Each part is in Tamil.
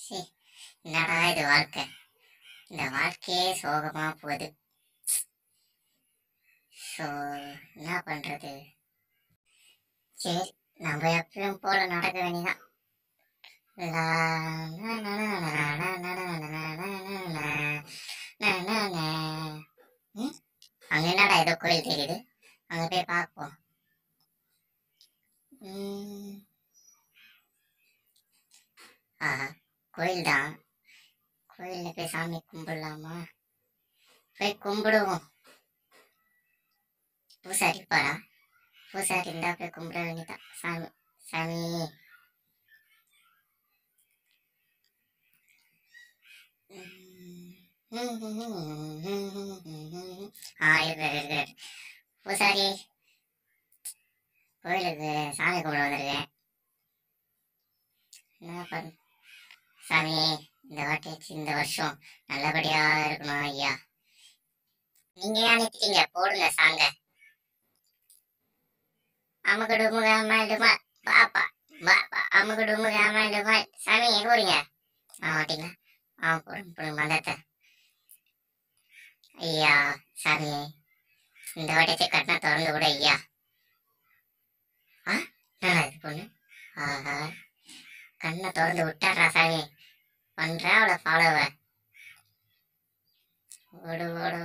சீ என்னடா இது வாழ்க்கை இந்த வாழ்க்கையே சோகமா போகுது ஸோ என்ன பண்றது சரி நம்ம எப்பயும் போல நடக்க வேண்டியதான் லா, லா, லா, லா, லா, லா, லா, லா, லா, லா, லா, லா, லா, லா, லா. ம்? அங்க என்னடா ஏதோ கோயில் தெரியுது அங்க போய் பார்ப்போம் ம். ஆஹா கோயில் தான் கோயில்ல போய் சாமி கும்பிடலாமா போய் கும்பிடுவோம் பூசாரி இருப்பாரா பூசாரி இருந்தா போய் கும்பிட வேண்டியதான் சாமி சாமி ஆ இருக்கிறார் இருக்கிறார் பூசாரி கோயிலுக்கு சாமி கும்பிட வந்திருக்கேன் என்ன பண்ண சாமி இந்த வாட்டி இந்த வருஷம் நல்லபடியா இருக்கணும் ஐயா நீங்க ஏன் நிறுத்திட்டீங்க போடுங்க சாங்க அமுகடுமுக அம்மாடுமா பாப்பா பாப்பா அமுகடுமுக அம்மாடுமா சாமி எங்க போறீங்க ஆ மாட்டீங்களா ஆ போடுங்க போடுங்க மந்தத்தை ஐயா சாமி இந்த வாட்டி கட்டினா திறந்து கூட ஐயா ஆ என்னடா இது பொண்ணு ஆஹா கண்ணை திறந்து விட்டாடுறா சாமி பண்றா அவளை ஃபாலோவ ஓடு ஓடு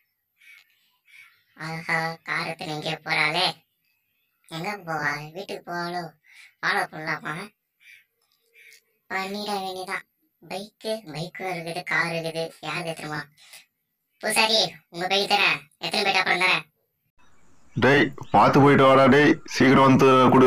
ஆஹா காரத்தில் எங்கே போறாளே எங்க போவா வீட்டுக்கு போவாளோ ஃபாலோ பண்ணலாமா பண்ணிட வேண்டியதான் பைக்கு பைக்கும் இருக்குது கார் இருக்குது யாருக்கு தெரியுமா பூசாரி உங்க பைக் தரேன் எத்தனை பேர் அப்புறம் தரேன் டேய் பார்த்து போயிட்டு வாடா டேய் சீக்கிரம் வந்து கொடு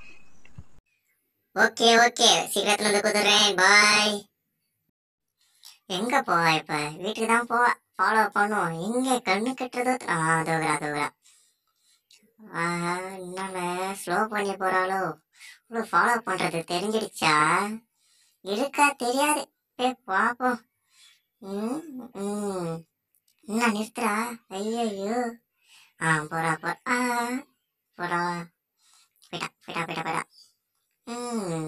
ஓகே ஓகே சீக்கிரத்துல வந்து குதுறேன் பாய் எங்க போவா இப்ப வீட்டுக்கு தான் போவா ஃபாலோ பண்ணுவோம் எங்க கண்ணு கட்டுறதோ ஆ தோகுறா தோகுறா ஆஹா என்னல ஸ்லோ பண்ணி போறாளோ இவ்வளோ ஃபாலோ பண்றது தெரிஞ்சிடுச்சா இருக்கா தெரியாது போய் பாப்போம் ம் ம் என்ன நிறுத்துறா ஐயோ ஆ போறா போறா ஆ போறா போயிட்டா போயிட்டா போயிட்டா போயிட்டா ம்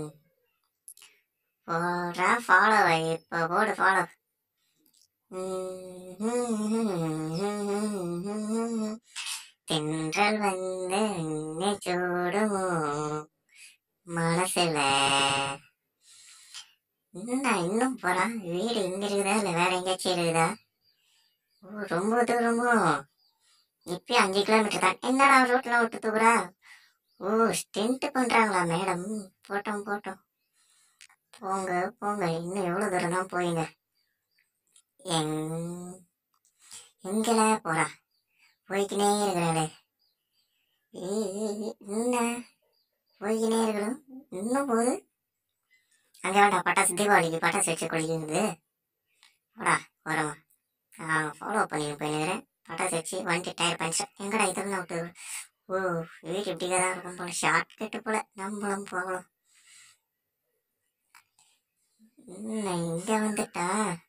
போடா ஃபாலோ இப்போ போடு ஃபாலோ தென்றல் வந்து என்னை சூடும் மனசுல என்ன இன்னும் போறான் வீடு இங்க இருக்குதா இல்ல வேற எங்கேயாச்சும் இருக்குதா ஓ ரொம்ப தூரமோ இப்பயும் அஞ்சு கிலோமீட்டர் தான் என்னடா ரோட்ல விட்டு தூக்குறா ஓ ஸ்டென்ட் பண்றாங்களா மேடம் போட்டோம் போட்டோம் போங்க போங்க இன்னும் எவ்வளவு தூரம் தான் போயிங்க எங் எங்கல போறா போய்க்கினே இருக்கிறாளே ஏய், ஏய், ஏய், என்ன போய்க்கினே இருக்கணும் இன்னும் போகுது அங்கே வேண்டாம் பட்டாசு தீபாவளிக்கு பட்டாசு வச்சு கொடிக்கிறது போடா வரமா நான் ஃபாலோ பண்ணிட்டு போயிருக்கிறேன் பட்டாசு வச்சு வண்டி டயர் பஞ்சர் எங்கடா இதெல்லாம் விட்டு ஓ வீடு இப்படியே தான் இருக்கும் போல ஷார்ட் கட்டு போல நம்மளும் போகலாம் என்ன இங்க வந்துட்டா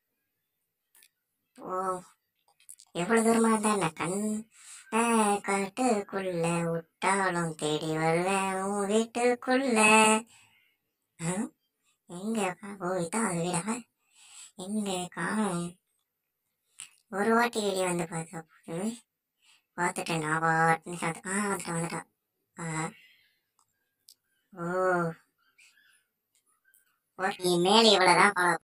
ஓ எவ்வளவு தூரமா இருந்தா என்ன கண் ஆ, காட்டுக்குள்ள விட்டாலும் தேடி வரல உன் வீட்டுக்குள்ள ஆ? எங்க கா- ஓ இதான் அது வீடா எங்க காணும் ஒரு வாட்டி வெளியே வந்து பார்த்தா போதுமே பார்த்துட்டேன் நான் பாட்டுன்னு சாத்து ஆ வந்துட்டேன் வந்துட்டான் ஆ ஓ ஓ நீ மேலே இவ்வளோதான் ஃபாலோ